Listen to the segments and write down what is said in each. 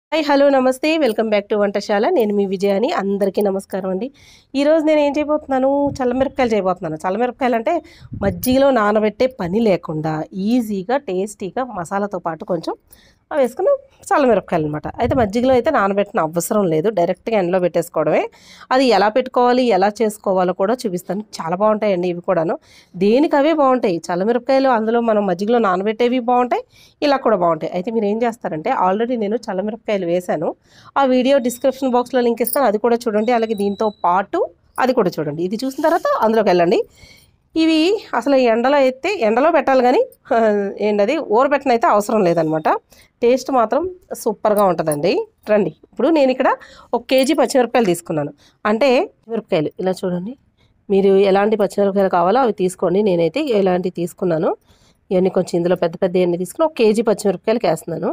Hi hello నమస్తే welcome back to వంటశాల నేను మీ విజయాని అందరికీ నమస్కారం అండి ఈరోజు నేను ఏం చేయబోతున్నాను చల్లమిరపకాయలు చేయబోతున్నాను చల్లమిరపకాయలు అంటే మజ్జిగలో నానబెట్టే పని లేకుండా ఈజీగా టేస్టీగా మసాలాతో పాటు కొంచెం అవి వేసుకుని చల్లమిరపకాయలు అనమాట అయితే మజ్జిగలో అయితే నానబెట్టిన అవసరం లేదు డైరెక్ట్గా ఎండలో పెట్టేసుకోవడమే అది ఎలా పెట్టుకోవాలి ఎలా చేసుకోవాలో కూడా చూపిస్తాను చాలా బాగుంటాయండి ఇవి కూడాను దేనికి అవే బాగుంటాయి చల్లమిరపకాయలు అందులో మనం మజ్జిగలో నానబెట్టేవి బాగుంటాయి ఇలా కూడా బాగుంటాయి అయితే మీరు ఏం చేస్తారంటే ఆల్రెడీ నేను చల్లమిరపకాయలు వేశాను ఆ వీడియో డిస్క్రిప్షన్ బాక్స్లో లింక్ ఇస్తాను అది కూడా చూడండి అలాగే దీంతో పాటు అది కూడా చూడండి ఇది చూసిన తర్వాత అందులోకి వెళ్ళండి ఇవి అసలు ఈ ఎండలో అయితే ఎండలో పెట్టాలి కానీ ఆ, ఏంటది ఊరబెట్టన అయితే అవసరం లేదనమాట టేస్ట్ మాత్రం సూపర్గా ఉంటుందండి రండి ఇప్పుడు నేను ఇక్కడ ఒక కేజీ పచ్చిమిరపకాయలు తీసుకున్నాను అంటే మిరపకాయలు ఇలా చూడండి మీరు ఎలాంటి పచ్చిమిరపకాయలు కావాలో అవి తీసుకోండి నేనైతే ఎలాంటివి తీసుకున్నాను ఇవన్నీ కొంచెం ఇందులో పెద్ద పెద్ద ఇవన్నీ తీసుకుని ఒక కేజీ పచ్చిమిరపకాయలకి వేస్తున్నాను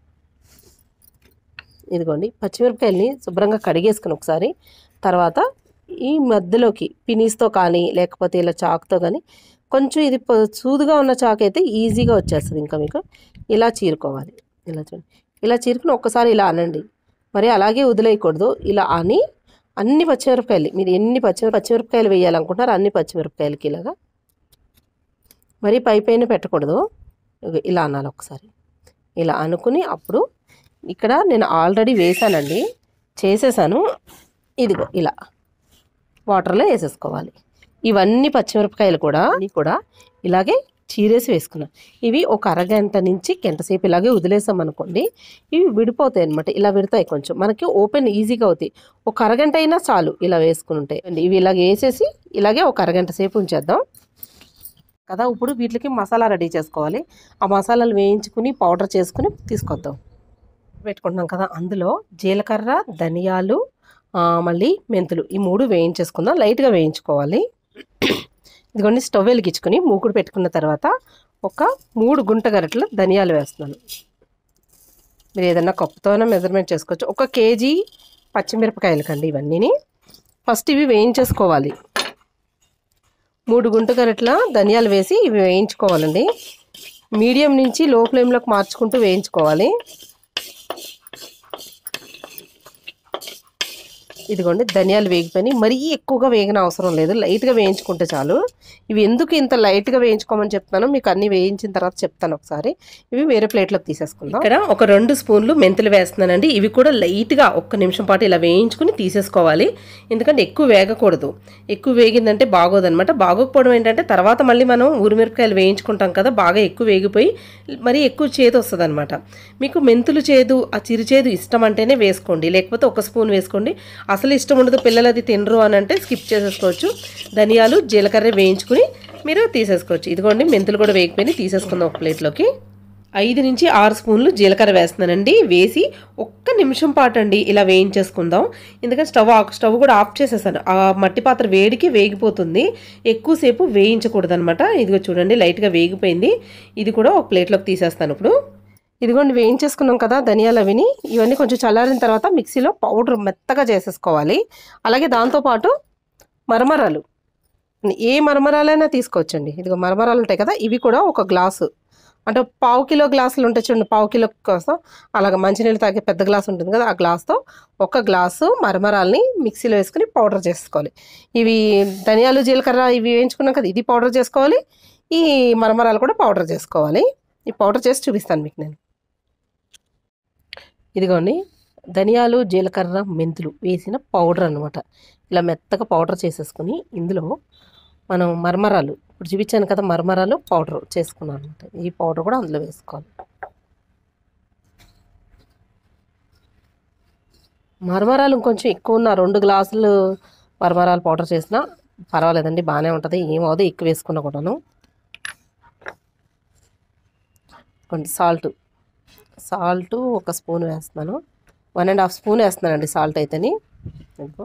ఇదిగోండి పచ్చిమిరపకాయల్ని శుభ్రంగా కడిగేసుకుని ఒకసారి తర్వాత ఈ మధ్యలోకి పినీస్తో కానీ లేకపోతే ఇలా చాకుతో కానీ కొంచెం ఇది ప- సూదుగా ఉన్న చాకు అయితే ఈజీగా వచ్చేస్తుంది ఇంకా మీకు ఇలా చీరుకోవాలి ఇలా చూడండి ఇలా చీరుకుని ఒక్కసారి ఇలా అనండి మరి అలాగే వదిలేయకూడదు ఇలా అని అన్ని పచ్చిమిరపకాయలు మీరు ఎన్ని పచ్చి పచ్చిమిరపకాయలు వేయాలనుకుంటారో అన్ని పచ్చిమిరపకాయలకి ఇలాగా మరి పై పైన పెట్టకూడదు ఇగో ఇలా అనాలి ఒకసారి ఇలా అనుకుని అప్పుడు ఇక్కడ నేను ఆల్రెడీ వేసానండి చేసేసాను ఇదిగో ఇలా వాటర్లో వేసేసుకోవాలి ఇవన్నీ పచ్చిమిరపకాయలు కూడా అన్నీ కూడా ఇలాగే చీరేసి వేసుకున్నాను ఇవి ఒక అరగంట నుంచి గంట సేపు ఇలాగే వదిలేసాం అనుకోండి ఇవి విడిపోతాయి అనమాట ఇలా విడతాయి కొంచెం మనకి ఓపెన్ ఈజీగా అవుతాయి ఒక అరగంట అయినా చాలు ఇలా వేసుకుని ఉంటాయి అండి ఇవి ఇలాగ వేసేసి ఇలాగే ఒక అరగంట సేపు ఉంచేద్దాం కదా ఇప్పుడు వీటికి మసాలా రెడీ చేసుకోవాలి ఆ మసాలాలు వేయించుకుని పౌడర్ చేసుకుని తీసుకొద్దాం పెట్టుకుంటున్నాం కదా అందులో జీలకర్ర ధనియాలు ఆ, మళ్ళీ మెంతులు ఈ మూడు వేయించేసుకుందాం లైట్గా వేయించుకోవాలి ఇదిగోండి స్టవ్ వెలిగించుకొని మూకుడు పెట్టుకున్న తర్వాత ఒక మూడు గుంట గరిటెలు ధనియాలు వేస్తున్నాను మీరు ఏదన్నా కప్పుతోనే మెజర్మెంట్ చేసుకోవచ్చు ఒక కేజీ పచ్చిమిరపకాయలు కండి ఇవన్నీని ఫస్ట్ ఇవి వేయించేసుకోవాలి మూడు గుంట గరిటెల ధనియాలు వేసి ఇవి వేయించుకోవాలండి మీడియం నుంచి లో ఫ్లేమ్లోకి మార్చుకుంటూ వేయించుకోవాలి ఇదిగోండి ధనియాలు వేగిపోయి మరీ ఎక్కువగా వేగిన అవసరం లేదు లైట్గా వేయించుకుంటే చాలు ఇవి ఎందుకు ఇంత లైట్గా వేయించుకోమని చెప్తాను మీకు అన్ని వేయించిన తర్వాత చెప్తాను ఒకసారి ఇవి వేరే ప్లేట్లోకి తీసేసుకుందాం ఇక్కడ ఒక రెండు స్పూన్లు మెంతులు వేస్తున్నానండి ఇవి కూడా లైట్గా ఒక్క నిమిషం పాటు ఇలా వేయించుకుని తీసేసుకోవాలి ఎందుకంటే ఎక్కువ వేగకూడదు ఎక్కువ వేగిందంటే బాగోదన్నమాట బాగోకపోవడం ఏంటంటే తర్వాత మళ్ళీ మనం ఊరిమిరపకాయలు వేయించుకుంటాం కదా బాగా ఎక్కువ వేగిపోయి మరీ ఎక్కువ చేదు వస్తుంది అనమాట మీకు మెంతులు చేదు ఆ చిరు చేదు ఇష్టం అంటేనే వేసుకోండి లేకపోతే ఒక స్పూన్ వేసుకోండి అసలు ఇష్టం ఉండదు పిల్లలు అది తినరు అని అంటే స్కిప్ చేసేసుకోవచ్చు ధనియాలు జీలకర్ర వేయించుకుని మీరు తీసేసుకోవచ్చు ఇదిగోండి మెంతులు కూడా వేగిపోయి తీసేసుకుందాం ఒక ప్లేట్లోకి ఐదు నుంచి ఆరు స్పూన్లు జీలకర్ర వేస్తున్నానండి వేసి ఒక్క నిమిషం పాటు అండి ఇలా వేయించేసుకుందాం ఎందుకంటే స్టవ్ ఆఫ్ స్టవ్ కూడా ఆఫ్ చేసేసాను ఆ మట్టి పాత్ర వేడికి వేగిపోతుంది ఎక్కువసేపు వేయించకూడదు అనమాట ఇదిగో చూడండి లైట్గా వేగిపోయింది ఇది కూడా ఒక ప్లేట్లోకి తీసేస్తాను ఇప్పుడు ఇదిగోండి వేయించేసుకున్నాం కదా ధనియాలు అవిని ఇవన్నీ కొంచెం చల్లారిన తర్వాత మిక్సీలో పౌడర్ మెత్తగా చేసేసుకోవాలి అలాగే దాంతోపాటు మరమరాలు ఏ మరమరాలైనా తీసుకోవచ్చండి ఇదిగో మరమరాలు ఉంటాయి కదా ఇవి కూడా ఒక గ్లాసు అంటే పావు కిలో గ్లాసులు ఉంటాయి చూడండి పావు కిలో కోసం అలాగ మంచినీళ్ళు తాగే పెద్ద గ్లాస్ ఉంటుంది కదా ఆ గ్లాస్తో ఒక గ్లాసు మరమరాల్ని మిక్సీలో వేసుకుని పౌడర్ చేసుకోవాలి ఇవి ధనియాలు జీలకర్ర ఇవి వేయించుకున్నాం కదా ఇది పౌడర్ చేసుకోవాలి ఈ మరమరాలు కూడా పౌడర్ చేసుకోవాలి ఈ పౌడర్ చేసి చూపిస్తాను మీకు నేను ఇదిగోండి ధనియాలు జీలకర్ర మెంతులు వేసిన పౌడర్ అనమాట ఇలా మెత్తగా పౌడర్ చేసేసుకుని ఇందులో మనం మరమరాలు ఇప్పుడు చూపించాను కదా మరమరాలు పౌడర్ చేసుకున్నాను అనమాట ఈ పౌడర్ కూడా అందులో వేసుకోవాలి మరమరాలు ఇంకొంచెం ఎక్కువ ఉన్న రెండు గ్లాసులు మరమరాలు పౌడర్ చేసినా పర్వాలేదండి బాగానే ఉంటుంది ఏమవుదు ఎక్కువ వేసుకున్నా కూడాను కొంచెం సాల్ట్ సాల్ట్ ఒక స్పూన్ వేస్తున్నాను వన్ అండ్ హాఫ్ స్పూన్ వేస్తున్నానండి సాల్ట్ అయితేని ఇదిగో.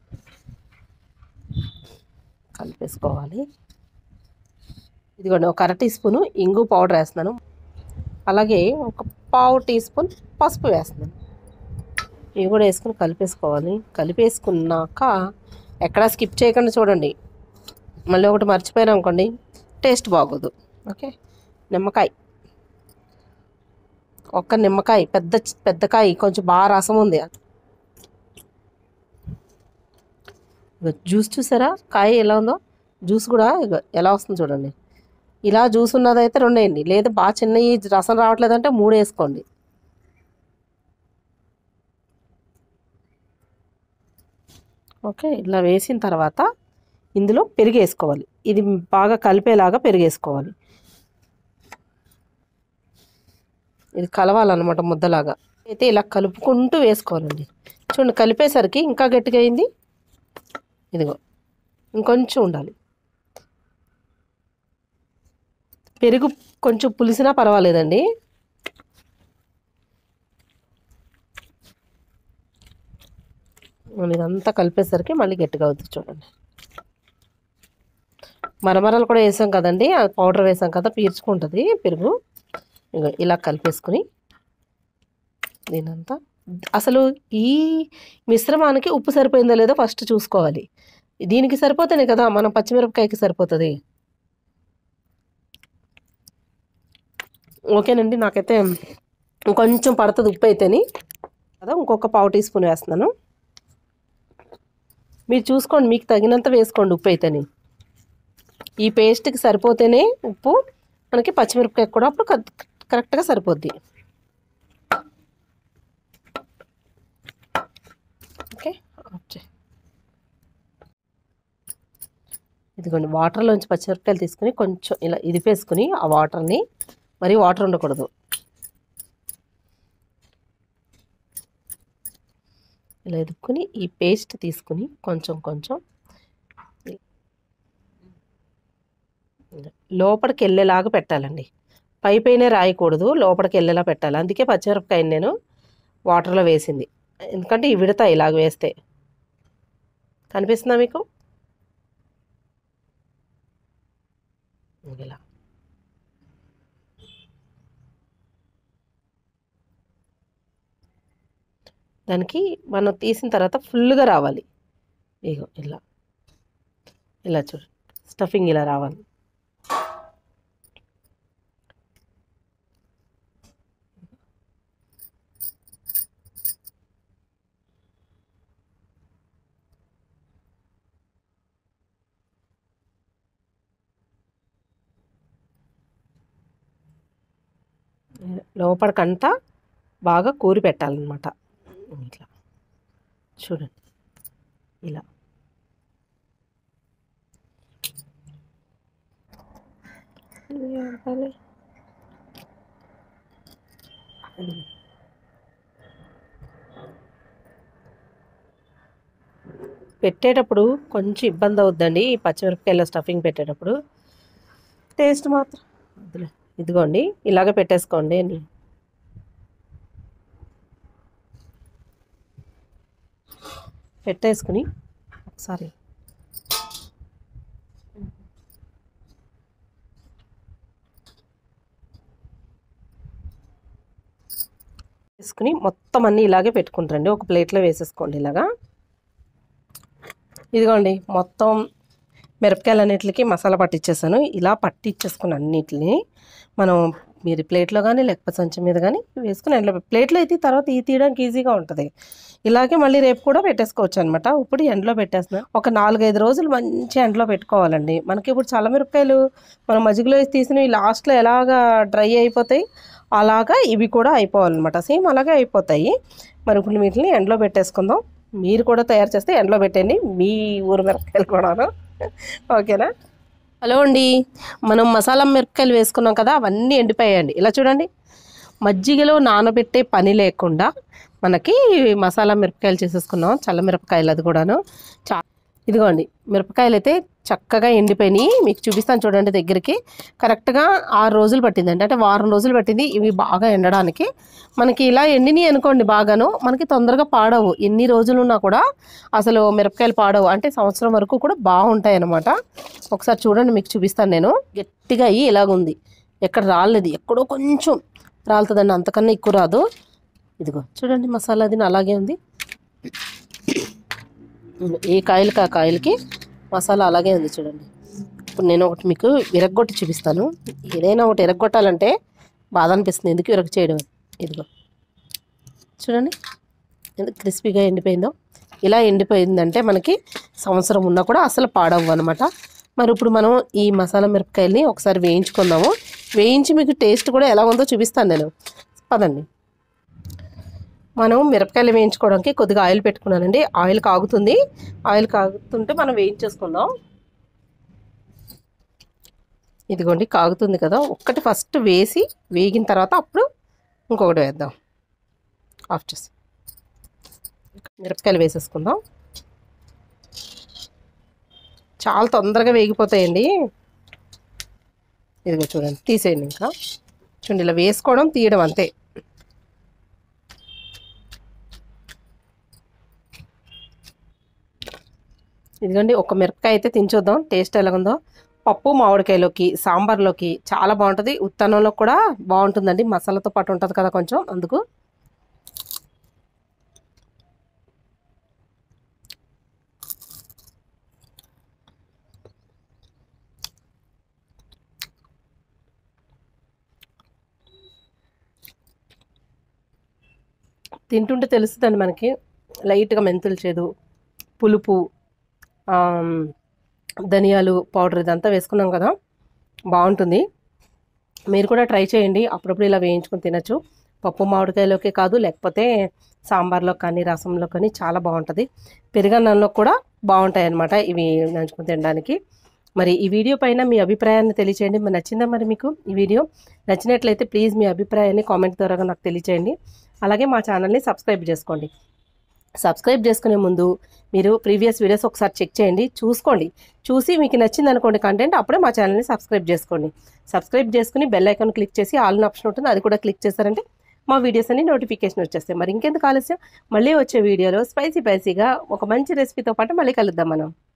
కలిపేసుకోవాలి ఇదిగోండి ఒక అర టీ స్పూను ఇంగు పౌడర్ వేస్తున్నాను అలాగే ఒక పావు టీ స్పూన్ పసుపు వేస్తున్నాను ఇవి కూడా వేసుకుని కలిపేసుకోవాలి కలిపేసుకున్నాక ఎక్కడా స్కిప్ చేయకుండా చూడండి మళ్ళీ ఒకటి మర్చిపోయాను అనుకోండి టేస్ట్ బాగోదు ఓకే నిమ్మకాయ ఒక్క నిమ్మకాయ పెద్ద పెద్ద కాయ కొంచెం బాగా రసం ఉంది ఇగో జ్యూస్ చూసారా కాయ ఎలా ఉందో జ్యూస్ కూడా ఇగో ఎలా వస్తుంది చూడండి ఇలా జ్యూస్ ఉన్నదైతే రెండు వేయండి లేదా బాగా చిన్నవి రసం రావట్లేదంటే మూడు వేసుకోండి ఓకే ఇలా వేసిన తర్వాత ఇందులో పెరుగు వేసుకోవాలి ఇది బాగా కలిపేలాగా పెరుగు వేసుకోవాలి ఇది కలవాలన్నమాట ముద్దలాగా అయితే ఇలా కలుపుకుంటూ వేసుకోవాలండి చూడండి కలిపేసరికి ఇంకా గట్టిగా అయింది ఇదిగో ఇంకొంచెం ఉండాలి పెరుగు కొంచెం పులిసినా పర్వాలేదండి మనం ఇదంతా కలిపేసరికి మళ్ళీ గట్టిగా అవుతుంది చూడండి మరమరాలు కూడా వేసాం కదండి ఆ పౌడర్ వేసాం కదా పీల్చుకుంటుంది పెరుగు ఇగో ఇలా కలిపేసుకుని దీనంతా అసలు ఈ మిశ్రమానికి ఉప్పు సరిపోయిందో లేదో ఫస్ట్ చూసుకోవాలి దీనికి సరిపోతేనే కదా మనం పచ్చిమిరపకాయకి సరిపోతుంది ఓకేనండి నాకైతే కొంచెం పడుతుంది ఉప్పు అయితేని కదా ఇంకొక పావు టీ స్పూన్ వేస్తున్నాను మీరు చూసుకోండి మీకు తగినంత వేసుకోండి ఉప్పు అయితేని ఈ పేస్ట్కి సరిపోతేనే ఉప్పు మనకి పచ్చిమిరపకాయ కూడా అప్పుడు కరెక్ట్- కరెక్ట్గా సరిపోద్ది ఓకే ఆఫ్ చేయి. ఇదిగోండి వాటర్లోంచి పచ్చిమిరపకాయలు తీసుకుని కొంచెం ఇలా ఇదిపేసుకుని ఆ వాటర్ని మరి వాటర్ ఉండకూడదు ఇలా ఎదుపుకొని ఈ పేస్ట్ తీసుకుని కొంచెం కొంచెం లోపలికి వెళ్ళేలాగా పెట్టాలండి పై పైనే రాయకూడదు లోపలికి వెళ్ళేలా పెట్టాలి అందుకే పచ్చిమిరపకాయ నేను వాటర్లో వేసింది ఎందుకంటే ఇవి విడతాయి ఇలాగ వేస్తే కనిపిస్తుందా మీకు ఇలా దానికి మనం తీసిన తర్వాత ఫుల్గా రావాలి ఇగో ఇలా ఇలా చూడు స్టఫింగ్ ఇలా రావాలి లోపలికంతా బాగా కూరి పెట్టాలన్నమాట ఇట్లా చూడండి ఇలా ఇది ఆపాలి. ఇది. పెట్టేటప్పుడు కొంచెం ఇబ్బంది అవుద్దండి ఈ పచ్చిమిరపకాయల స్టఫింగ్ పెట్టేటప్పుడు టేస్ట్ మాత్రం వద్దులే ఇదిగోండి ఇలాగ పెట్టేసుకోండి అని పెట్టేసుకుని ఒకసారి వేసుకుని మొత్తం అన్నీ ఇలాగే పెట్టుకుంటారండి ఒక ప్లేట్లో వేసేసుకోండి ఇలాగా ఇదిగోండి మొత్తం మిరపకాయలు అన్నిటికి మసాలా పట్టించేసాను ఇలా పట్టించేసుకుని అన్నిటిని మనం మీరు ప్లేట్లో కానీ లేకపోతే సంచి మీద కానీ వేసుకుని ఎండలో ప్లేట్లో అయితే తర్వాత ఈ తీయడానికి ఈజీగా ఉంటుంది ఇలాగే మళ్ళీ రేపు కూడా పెట్టేసుకోవచ్చు అనమాట ఇప్పుడు ఎండలో పెట్టేస్తున్నాను ఒక నాలుగైదు రోజులు మంచి ఎండలో పెట్టుకోవాలండి మనకి ఇప్పుడు చల్లమిరపకాయలు మనం మజ్జిగలో వేసి తీసినవి లాస్ట్లో ఎలాగా డ్రై అయిపోతాయి అలాగా ఇవి కూడా అయిపోవాలన్నమాట సేమ్ అలాగే అయిపోతాయి మరి ఇప్పుడు వీటిని ఎండలో పెట్టేసుకుందాం మీరు కూడా తయారు చేస్తే ఎండలో పెట్టండి మీ ఊరు మిరపకాయలు కూడాను ఓకేనా హలో అండి మనం మసాలా మిరపకాయలు వేసుకున్నాం కదా అవన్నీ ఎండిపోయాయండి ఇలా చూడండి మజ్జిగలో నానబెట్టే పని లేకుండా మనకి మసాలా మిరపకాయలు చేసేసుకున్నాం చల్ల మిరపకాయలు అది కూడాను చా ఇదిగోండి మిరపకాయలు అయితే చక్కగా ఎండిపోయినాయి మీకు చూపిస్తాను చూడండి దగ్గరికి కరెక్ట్గా ఆరు రోజులు పట్టిందండి అంటే వారం రోజులు పట్టింది ఇవి బాగా ఎండడానికి మనకి ఇలా ఎండినాయి అనుకోండి బాగాను మనకి తొందరగా పాడవు ఎన్ని రోజులు ఉన్నా కూడా అసలు మిరపకాయలు పాడవు అంటే సంవత్సరం వరకు కూడా బాగుంటాయి అన్నమాట ఒకసారి చూడండి మీకు చూపిస్తాను నేను గట్టిగా అయ్యి ఇలాగుంది ఎక్కడ రాలేదు ఎక్కడో కొంచెం రాలుతుందండి అంతకన్నా ఎక్కువ రాదు ఇదిగో చూడండి మసాలా అది అలాగే ఉంది ఏ కాయలకి ఆ కాయలకి మసాలా అలాగే ఉంది చూడండి ఇప్పుడు నేను ఒకటి మీకు విరగ్గొట్టి చూపిస్తాను ఏదైనా ఒకటి విరగ్గొట్టాలంటే బాధ అనిపిస్తుంది ఎందుకు విరగ చేయడం ఇదిగో చూడండి ఎంత క్రిస్పీగా ఎండిపోయిందో ఇలా ఎండిపోయిందంటే మనకి సంవత్సరం ఉన్నా కూడా అసలు పాడవు అనమాట మరి ఇప్పుడు మనం ఈ మసాలా మిరపకాయల్ని ఒకసారి వేయించుకుందాము వేయించి మీకు టేస్ట్ కూడా ఎలా ఉందో చూపిస్తాను నేను పదండి మనం మిరపకాయలు వేయించుకోవడానికి కొద్దిగా ఆయిల్ పెట్టుకున్నానండి ఆయిల్ కాగుతుంది ఆయిల్ కాగుతుంటే మనం వేయించేసుకుందాం ఇదిగోండి కాగుతుంది కదా ఒక్కటి ఫస్ట్ వేసి వేగిన తర్వాత అప్పుడు ఇంకొకటి వేద్దాం ఆఫ్ చేసి మిరపకాయలు వేసేసుకుందాం చాలా తొందరగా వేగిపోతాయండి ఇదిగో చూడండి తీసేయండి ఇంకా చూడండి ఇలా వేసుకోవడం తీయడం అంతే ఇదిగోండి ఒక మిరపకాయ అయితే తినచొద్దాం టేస్ట్ ఎలా ఉందో పప్పు మామిడికాయలోకి సాంబార్లోకి చాలా బాగుంటుంది ఉత్తన్నంలో కూడా బాగుంటుందండి మసాలాతో పాటు ఉంటుంది కదా కొంచెం అందుకు తింటుంటే తెలుస్తుందండి మనకి లైట్గా మెంతులు చేదు పులుపు ఆమ్, ధనియాలు పౌడర్ ఇదంతా వేసుకున్నాం కదా బాగుంటుంది మీరు కూడా ట్రై చేయండి అప్పుడప్పుడు ఇలా వేయించుకొని తినచ్చు పప్పు మామిడికాయలోకి కాదు లేకపోతే సాంబార్లో కానీ రసంలో కానీ చాలా బాగుంటుంది పెరుగన్నంలో కూడా బాగుంటాయి అన్నమాట ఇవి నంచుకొని తినడానికి మరి ఈ వీడియో పైన మీ అభిప్రాయాన్ని తెలియచేయండి మరి నచ్చిందా మరి మీకు ఈ వీడియో నచ్చినట్లయితే ప్లీజ్ మీ అభిప్రాయాన్ని కామెంట్ ద్వారా నాకు తెలియచేయండి అలాగే మా ఛానల్ని సబ్స్క్రైబ్ చేసుకోండి సబ్స్క్రైబ్ చేసుకునే ముందు మీరు ప్రీవియస్ వీడియోస్ ఒకసారి చెక్ చేయండి చూసుకోండి చూసి మీకు నచ్చింది అనుకోండి కంటెంట్ అప్పుడే మా ఛానల్ని సబ్స్క్రైబ్ చేసుకోండి సబ్స్క్రైబ్ చేసుకుని బెల్ ఐకాన్ క్లిక్ చేసి ఆల్ ఆప్షన్ ఉంటుంది అది కూడా క్లిక్ చేశారంటే మా వీడియోస్ అన్ని నోటిఫికేషన్ వచ్చేస్తాయి మరి ఇంకెందుకు ఆలస్యం మళ్ళీ వచ్చే వీడియోలో స్పైసీ స్పైసీగా ఒక మంచి రెసిపీతో పాటు మళ్ళీ కలుద్దాం మనం